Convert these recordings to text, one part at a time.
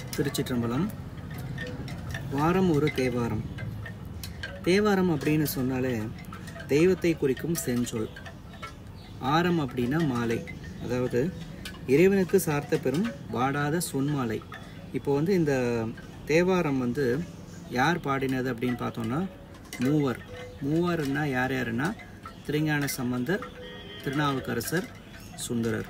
திருச்சிற்றம்பலம் வாரம் ஒரு தேவாரம் தேவாரம் அப்படின்னு சொன்னாலே தெய்வத்தை குறிக்கும் செஞ்சொல் ஆரம் அப்படின்னா மாலை அதாவது இறைவனுக்கு சார்த்த பெறும் வாடாத சொன்மாலை இப்போ வந்து இந்த தேவாரம் வந்து யார் பாடினது அப்படின்னு பார்த்தோம்னா மூவர் மூவர்னா யார் யாருன்னா திருஞான சம்பந்தர் திருநாவுக்கரசர் சுந்தரர்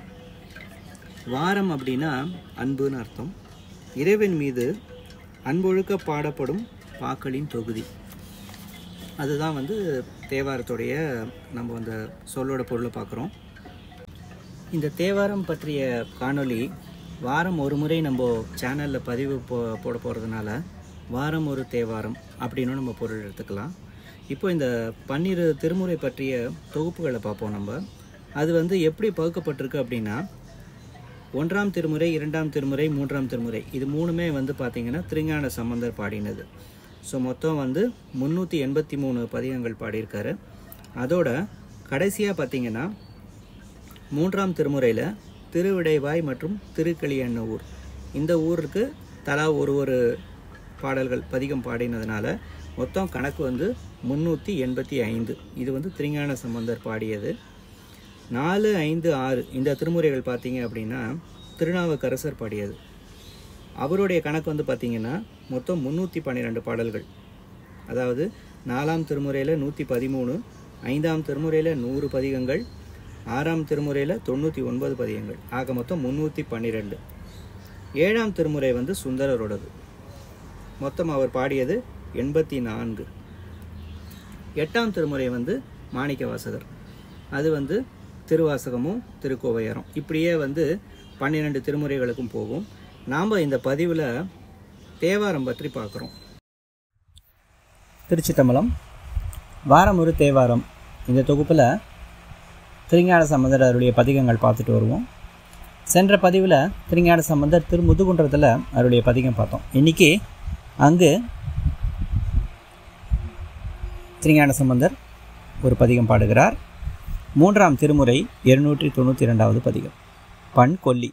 வாரம் அப்படின்னா அன்புன்னு அர்த்தம் இறைவன் மீது அன்பொழுக்க பாடப்படும் பாக்களின் தொகுதி அதுதான் வந்து தேவாரத்துடைய நம்ம அந்த சொல்லோட பொருளை பார்க்குறோம் இந்த தேவாரம் பற்றிய காணொளி வாரம் ஒரு முறை நம்ம சேனலில் பதிவு போ போட போகிறதுனால வாரம் ஒரு தேவாரம் அப்படின்னு நம்ம பொருள் எடுத்துக்கலாம் இப்போ இந்த பன்னிரு திருமுறை பற்றிய தொகுப்புகளை பார்ப்போம் நம்ம அது வந்து எப்படி பகுக்கப்பட்டிருக்கு அப்படின்னா ஒன்றாம் திருமுறை இரண்டாம் திருமுறை மூன்றாம் திருமுறை இது மூணுமே வந்து பார்த்திங்கன்னா திருஞான சம்பந்தர் பாடினது ஸோ மொத்தம் வந்து முந்நூற்றி எண்பத்தி மூணு பதிகங்கள் பாடியிருக்காரு அதோட கடைசியாக பார்த்தீங்கன்னா மூன்றாம் திருமுறையில் திருவிடைவாய் மற்றும் திருக்களியண்ண ஊர் இந்த ஊருக்கு தலா ஒரு ஒரு பாடல்கள் பதிகம் பாடினதுனால மொத்தம் கணக்கு வந்து முந்நூற்றி எண்பத்தி ஐந்து இது வந்து திருஞான சம்பந்தர் பாடியது நாலு ஐந்து ஆறு இந்த திருமுறைகள் பார்த்தீங்க அப்படின்னா திருநாவுக்கரசர் பாடியது அவருடைய கணக்கு வந்து பார்த்தீங்கன்னா மொத்தம் முந்நூற்றி பன்னிரெண்டு பாடல்கள் அதாவது நாலாம் திருமுறையில் நூற்றி பதிமூணு ஐந்தாம் திருமுறையில் நூறு பதிகங்கள் ஆறாம் திருமுறையில் தொண்ணூற்றி ஒன்பது பதிகங்கள் ஆக மொத்தம் முந்நூற்றி பன்னிரெண்டு ஏழாம் திருமுறை வந்து சுந்தரரோடது மொத்தம் அவர் பாடியது எண்பத்தி நான்கு எட்டாம் திருமுறை வந்து மாணிக்க வாசகர் அது வந்து திருவாசகமும் திருக்கோவையாரம் இப்படியே வந்து பன்னிரெண்டு திருமுறைகளுக்கும் போகும் நாம் இந்த பதிவில் தேவாரம் பற்றி பார்க்குறோம் திருச்சித்தம்பலம் வாரம் ஒரு தேவாரம் இந்த தொகுப்பில் திருஞான சம்பந்தர் அவருடைய பதிகங்கள் பார்த்துட்டு வருவோம் சென்ற பதிவில் திருஞான சம்பந்தர் திரு முதுகுன்றத்தில் அவருடைய பதிகம் பார்த்தோம் இன்றைக்கி அங்கு திருஞான சம்பந்தர் ஒரு பதிகம் பாடுகிறார் மூன்றாம் திருமுறை இருநூற்றி தொண்ணூற்றி ரெண்டாவது பதிகம் பண் கொல்லி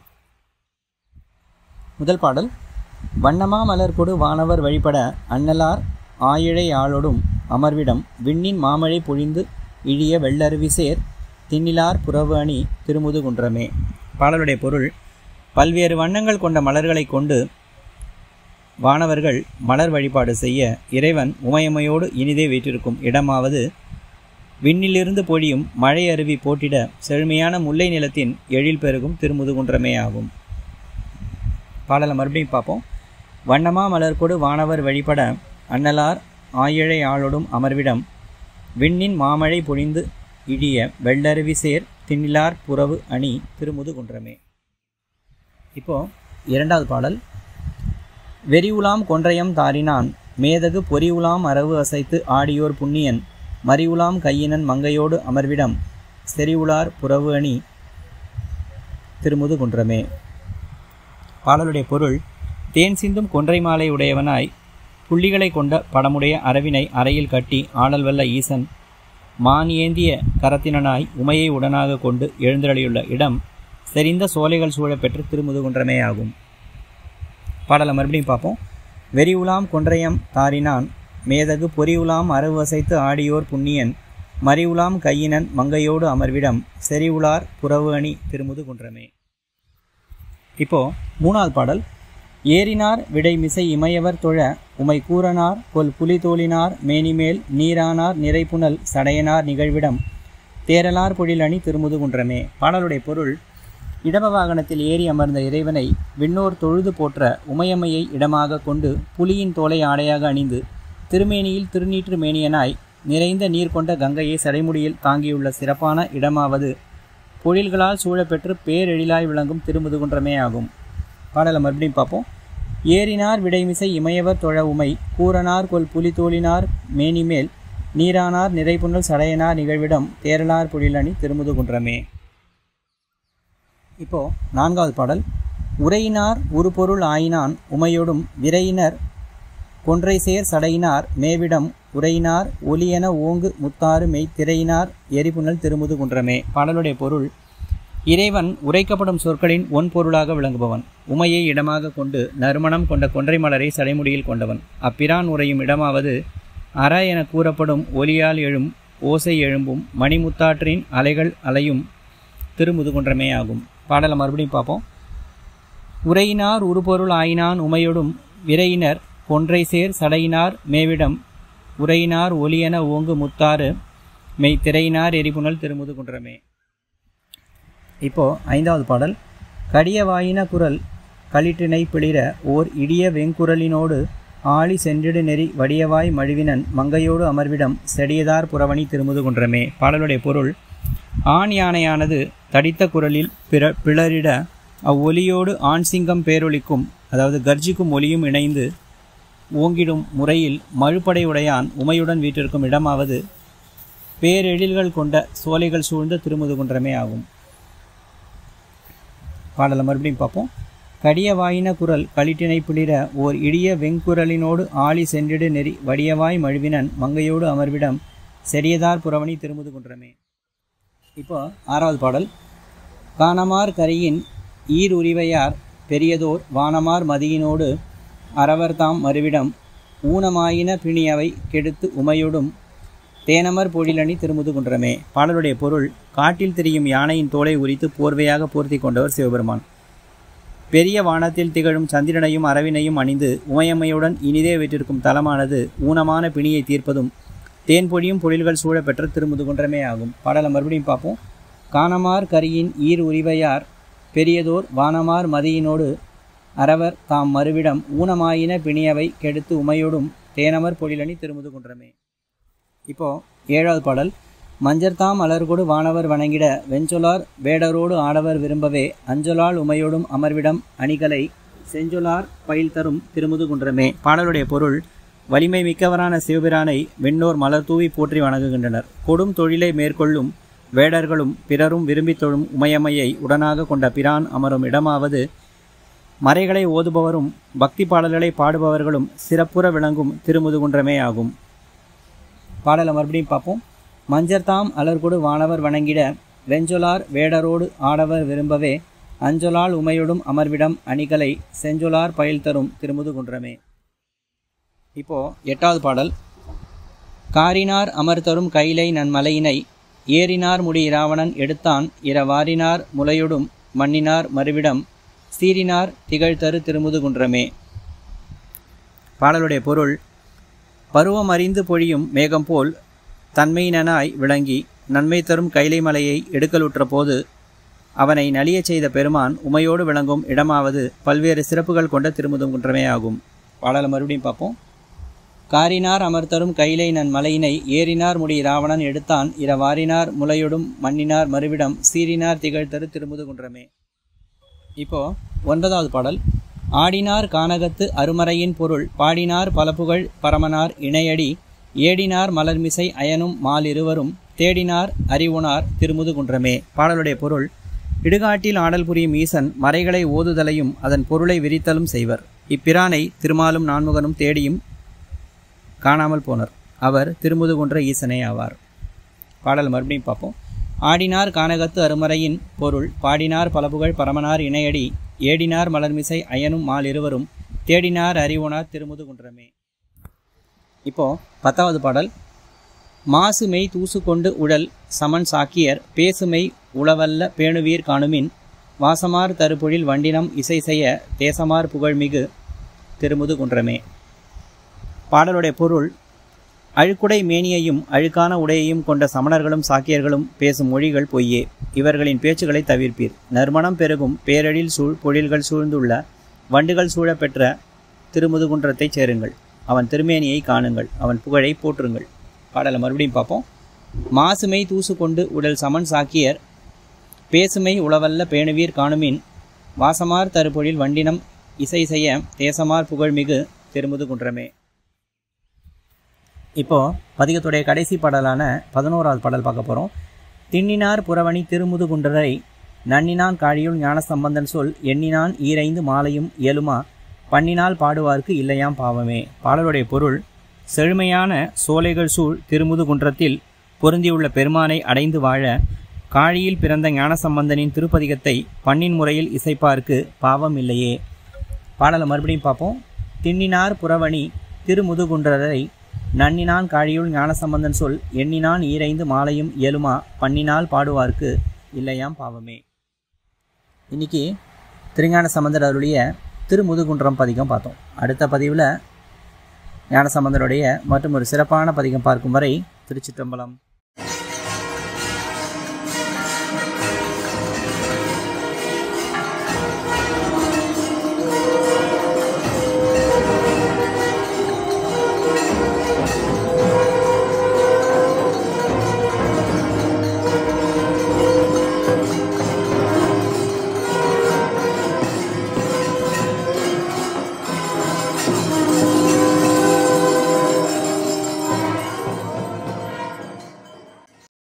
முதல் பாடல் வண்ணமா மலர்கொடு வானவர் வழிபட அன்னலார் ஆயிழை ஆளொடும் அமர்விடம் விண்ணின் மாமழை பொழிந்து இழிய வெள்ளருவி சேர் திண்ணிலார் புறவு அணி திருமுதுகுன்றமே பாடலுடைய பொருள் பல்வேறு வண்ணங்கள் கொண்ட மலர்களை கொண்டு வானவர்கள் மலர் வழிபாடு செய்ய இறைவன் உமையமையோடு இனிதே வீற்றிருக்கும் இடமாவது விண்ணிலிருந்து பொழியும் மழை அருவி போட்டிட செழுமையான முல்லை நிலத்தின் எழில் பெருகும் திருமுதுகுன்றமே ஆகும் பாடலை மறுபடியும் பார்ப்போம் வண்ணமா மலர்கொடு வானவர் வழிபட அன்னலார் ஆயிழை ஆளொடும் அமர்விடம் விண்ணின் மாமழை பொழிந்து இடிய வெள்ளருவி சேர் திண்ணிலார் புறவு அணி திருமுதுகுன்றமே இப்போ இரண்டாவது பாடல் வெறியுலாம் கொன்றையம் தாரினான் மேதகு பொறியுலாம் அரவு அசைத்து ஆடியோர் புண்ணியன் மறிவுலாம் கையினன் மங்கையோடு அமர்விடம் செறிவுளார் புறவு அணி திருமுதுகுன்றமே பாடலுடைய பொருள் தேன் சிந்தும் கொன்றை மாலை உடையவனாய் புள்ளிகளை கொண்ட படமுடைய அரவினை அறையில் கட்டி ஆடல் வல்ல ஈசன் மான் ஏந்திய கரத்தினனாய் உமையை உடனாக கொண்டு எழுந்தருளியுள்ள இடம் செறிந்த சோலைகள் சூழப்பெற்று திருமுதுகுன்றமே ஆகும் பாடலை மறுபடியும் பார்ப்போம் வெறியுலாம் கொன்றையம் தாரினான் மேதகு பொறியுலாம் அரவு அசைத்து ஆடியோர் புண்ணியன் மறிவுலாம் கையினன் மங்கையோடு அமர்விடம் செறிவுளார் புறவு அணி திருமுதுகுன்றமே இப்போ மூணாவது பாடல் ஏறினார் விடைமிசை இமையவர் தொழ உமை கூறனார் கொல் புலி தோழினார் மேனிமேல் நீரானார் நிறைப்புணல் சடையனார் நிகழ்விடம் தேரலார் பொழில் அணி திருமுதுகுன்றமே பாடலுடைய பொருள் இடப வாகனத்தில் ஏறி அமர்ந்த இறைவனை விண்ணோர் தொழுது போற்ற உமையம்மையை இடமாக கொண்டு புலியின் தோலை ஆடையாக அணிந்து திருமேனியில் திருநீற்று மேனியனாய் நிறைந்த நீர் கொண்ட கங்கையை சடைமுடியில் தாங்கியுள்ள சிறப்பான இடமாவது பொழில்களால் சூழப்பெற்று பேரெழிலாய் விளங்கும் திருமுதுகுன்றமே ஆகும் பாடலை மறுபடியும் பார்ப்போம் ஏறினார் விடைமிசை இமையவர் தொழ உமை கூறனார் கொல் புலி தோழினார் மேனிமேல் நீரானார் நிறைப்புணல் சடையனார் நிகழ்விடம் தேரலார் பொழிலணி திருமுதுகுன்றமே இப்போ நான்காவது பாடல் உரையினார் ஒரு பொருள் ஆயினான் உமையோடும் விரையினர் கொன்றை சேர் சடையினார் மேவிடம் உரையினார் ஒலியென ஓங்கு முத்தாறு மெய் திரையினார் எரிபுணல் திருமுது குன்றமே பாடலுடைய பொருள் இறைவன் உரைக்கப்படும் சொற்களின் ஒன் பொருளாக விளங்குபவன் உமையை இடமாக கொண்டு நறுமணம் கொண்ட கொன்றை மலரை சடைமுடியில் கொண்டவன் அப்பிரான் உரையும் இடமாவது அற என கூறப்படும் ஒலியால் எழும் ஓசை எழும்பும் மணிமுத்தாற்றின் அலைகள் அலையும் திருமுதுகுன்றமே ஆகும் பாடலை மறுபடியும் பார்ப்போம் உரையினார் உருபொருள் ஆயினான் உமையொடும் விரையினர் கொன்றை சேர் சடையினார் மேவிடம் உரையினார் ஒலியென ஓங்கு முத்தாறு மெய் திரையினார் எரிபுணல் திருமுதுகுன்றமே இப்போ ஐந்தாவது பாடல் கடிய வாயின குரல் களிற்றினை பிளிர ஓர் இடிய வெங்குரலினோடு ஆழி சென்றிடு நெறி வடியவாய் மழுவினன் மங்கையோடு அமர்விடம் செடியதார் புறவணி திருமுதுகுன்றமே பாடலுடைய பொருள் ஆண் யானையானது தடித்த குரலில் பிற பிளரிட அவ்வொலியோடு ஆண் சிங்கம் பேரொலிக்கும் அதாவது கர்ஜிக்கும் ஒலியும் இணைந்து ஓங்கிடும் முறையில் மழுப்படை உடையான் உமையுடன் வீட்டிற்கும் இடமாவது பேரெழில்கள் கொண்ட சோலைகள் சூழ்ந்த திருமுதுகுன்றமே ஆகும் பாடலை மறுபடியும் பார்ப்போம் கடிய வாயின குரல் களிட்டினை பிளிர ஓர் இடிய வெங்குரலினோடு ஆழி சென்றிடு நெறி வடியவாய் மழுவினன் மங்கையோடு அமர்விடம் செடியதார் புறவணி திருமுதுகுன்றமே இப்போ ஆறாவது பாடல் காணமார் கரியின் ஈர் உரிவையார் பெரியதோர் வானமார் மதியினோடு அரவர்தாம் மறுவிடம் ஊனமாயின பிணியவை கெடுத்து உமையொடும் தேனமர் பொழிலணி திருமுதுகுன்றமே பாடலுடைய பொருள் காட்டில் திரியும் யானையின் தோலை உரித்து போர்வையாக போர்த்தி கொண்டவர் சிவபெருமான் பெரிய வானத்தில் திகழும் சந்திரனையும் அரவினையும் அணிந்து உமையம்மையுடன் இனிதே வீற்றிருக்கும் தலமானது ஊனமான பிணியை தீர்ப்பதும் தேன் பொழியும் பொழில்கள் சூழ பெற்ற திருமுதுகுன்றமே ஆகும் பாடலை மறுபடியும் பார்ப்போம் காணமார் கரியின் ஈர் உரிவையார் பெரியதோர் வானமார் மதியினோடு அரவர் தாம் மறுவிடம் ஊனமாயின பிணியவை கெடுத்து உமையோடும் தேனமர் பொழிலணி திருமுதுகுன்றமே இப்போ ஏழாவது பாடல் மஞ்சர்தாம் அலர்கொடு வானவர் வணங்கிட வெஞ்சொலார் வேடரோடு ஆடவர் விரும்பவே அஞ்சொலால் உமையோடும் அமர்விடம் அணிகளை செஞ்சொலார் பயில் தரும் திருமுதுகுன்றமே பாடலுடைய பொருள் வலிமை மிக்கவரான சிவபிரானை விண்ணோர் மலர் தூவி போற்றி வணங்குகின்றனர் கொடும் தொழிலை மேற்கொள்ளும் வேடர்களும் பிறரும் விரும்பித் தொழும் உமையம்மையை உடனாக கொண்ட பிரான் அமரும் இடமாவது மறைகளை ஓதுபவரும் பக்தி பாடல்களை பாடுபவர்களும் சிறப்புற விளங்கும் திருமுதுகுன்றமே ஆகும் பாடலை மறுபடியும் பார்ப்போம் மஞ்சர்தாம் அலர்கொடு வானவர் வணங்கிட வெஞ்சொலார் வேடரோடு ஆடவர் விரும்பவே அஞ்சொலால் உமையொடும் அமர்விடம் அணிகளை செஞ்சொலார் பயில் தரும் திருமுதுகுன்றமே இப்போ எட்டாவது பாடல் காரினார் அமர்தரும் கைலை நன்மலையினை ஏறினார் முடி இராவணன் எடுத்தான் இரவாரினார் முலையொடும் மண்ணினார் மறுவிடம் சீறினார் திகழ்தரு திருமுதுகுன்றமே பாடலுடைய பொருள் பருவம் அறிந்து பொழியும் மேகம் போல் தன்மையினனாய் விளங்கி நன்மை தரும் கைலை மலையை எடுக்கலுற்ற போது அவனை நலியச் செய்த பெருமான் உமையோடு விளங்கும் இடமாவது பல்வேறு சிறப்புகள் கொண்ட திருமுதுகுன்றமே ஆகும் பாடலை மறுபடியும் பார்ப்போம் காரினார் அமர்த்தரும் கைலை நன் மலையினை ஏறினார் முடி ராவணன் எடுத்தான் இரவாரினார் முலையொடும் மண்ணினார் மறுவிடம் சீறினார் திகழ்தரு திருமுதுகுன்றமே இப்போ ஒன்பதாவது பாடல் ஆடினார் கானகத்து அருமறையின் பொருள் பாடினார் பலப்புகழ் பரமனார் இணையடி ஏடினார் மலர்மிசை அயனும் மாலிருவரும் தேடினார் அறிவுனார் திருமுதுகுன்றமே பாடலுடைய பொருள் இடுகாட்டில் ஆடல் புரியும் ஈசன் மறைகளை ஓதுதலையும் அதன் பொருளை விரித்தலும் செய்வர் இப்பிரானை திருமாலும் நான்முகனும் தேடியும் காணாமல் போனர் அவர் திருமுதுகுன்ற ஈசனே ஆவார் பாடல் மறுபடியும் பார்ப்போம் ஆடினார் கானகத்து அருமறையின் பொருள் பாடினார் பலபுகழ் பரமனார் இணையடி ஏடினார் மலர்மிசை அயனும் மால் இருவரும் தேடினார் அறிவுனார் திருமுதுகுன்றமே இப்போ பத்தாவது பாடல் மாசு மெய் தூசு கொண்டு உடல் சமன் சாக்கியர் பேசுமை உளவல்ல பேணுவீர் காணுமின் வாசமார் தருபொழில் வண்டினம் இசை செய்ய தேசமார் புகழ்மிகு திருமுதுகுன்றமே பாடலுடைய பொருள் அழுக்குடை மேனியையும் அழுக்கான உடையையும் கொண்ட சமணர்களும் சாக்கியர்களும் பேசும் மொழிகள் பொய்யே இவர்களின் பேச்சுகளை தவிர்ப்பீர் நறுமணம் பெருகும் பேரழில் சூழ் பொழில்கள் சூழ்ந்துள்ள வண்டுகள் சூழப் பெற்ற திருமுதுகுன்றத்தைச் சேருங்கள் அவன் திருமேனியை காணுங்கள் அவன் புகழை போற்றுங்கள் பாடலை மறுபடியும் பார்ப்போம் மாசுமை தூசு கொண்டு உடல் சமன் சாக்கியர் பேசுமை உளவல்ல பேணுவீர் காணுமின் வாசமார் தருபொழில் வண்டினம் இசை செய்ய தேசமார் புகழ்மிகு திருமுதுகுன்றமே இப்போ பதிகத்துடைய கடைசி பாடலான பதினோராவது பாடல் பார்க்க போகிறோம் திண்ணினார் புறவணி திருமுதுகுன்றரை நன்னினான் காழியுள் ஞானசம்பந்தன் சொல் எண்ணினான் ஈரைந்து மாலையும் இயலுமா பண்ணினால் பாடுவார்க்கு இல்லையாம் பாவமே பாடலுடைய பொருள் செழுமையான சோலைகள் சூழ் திருமுதுகுன்றத்தில் பொருந்தியுள்ள பெருமானை அடைந்து வாழ காழியில் பிறந்த ஞானசம்பந்தனின் திருப்பதிகத்தை பண்ணின் முறையில் இசைப்பார்க்கு பாவம் இல்லையே பாடலை மறுபடியும் பார்ப்போம் திண்ணினார் புறவணி திருமுதுகுன்றரை நன்னினான் காழியுள் ஞானசம்பந்தன் சொல் எண்ணினான் ஈரைந்து மாலையும் இயலுமா பண்ணினால் பாடுவார்க்கு இல்லையாம் பாவமே இன்னைக்கு திருஞான சம்பந்தர் அருளிய திருமுதுகுன்றம் பதிகம் பார்த்தோம் அடுத்த பதிவில் ஞானசம்பந்தருடைய மற்றும் ஒரு சிறப்பான பதிகம் பார்க்கும் வரை திருச்சிற்றம்பலம்